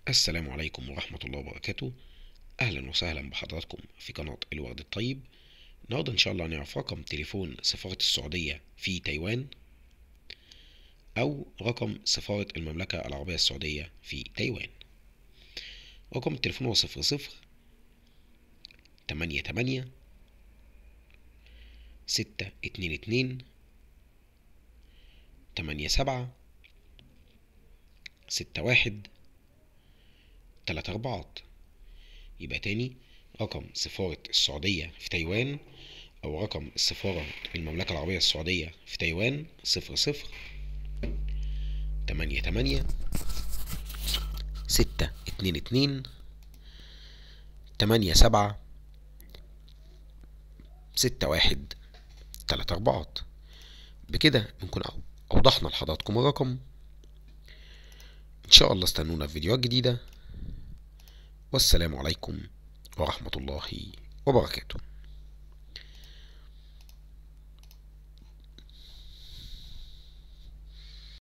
السلام عليكم ورحمة الله وبركاته أهلا وسهلا بحضراتكم في قناة الورد الطيب النهاردة إن شاء الله هنعرف رقم تليفون سفارة السعودية في تايوان أو رقم سفارة المملكة العربية السعودية في تايوان رقم التليفون هو صفر صفر تمانية تمانية ستة اتنين اتنين تمانية سبعة ستة واحد تلات أربعات يبقى تاني رقم سفارة السعودية في تايوان أو رقم السفارة المملكة العربية السعودية في تايوان صفر صفر تمانية تمانية ستة اتنين اتنين تمانية سبعة ستة واحد تلات أربعات بكده بنكون أوضحنا لحضراتكم الرقم إن شاء الله استنونا في فيديوهات جديدة والسلام عليكم ورحمة الله وبركاته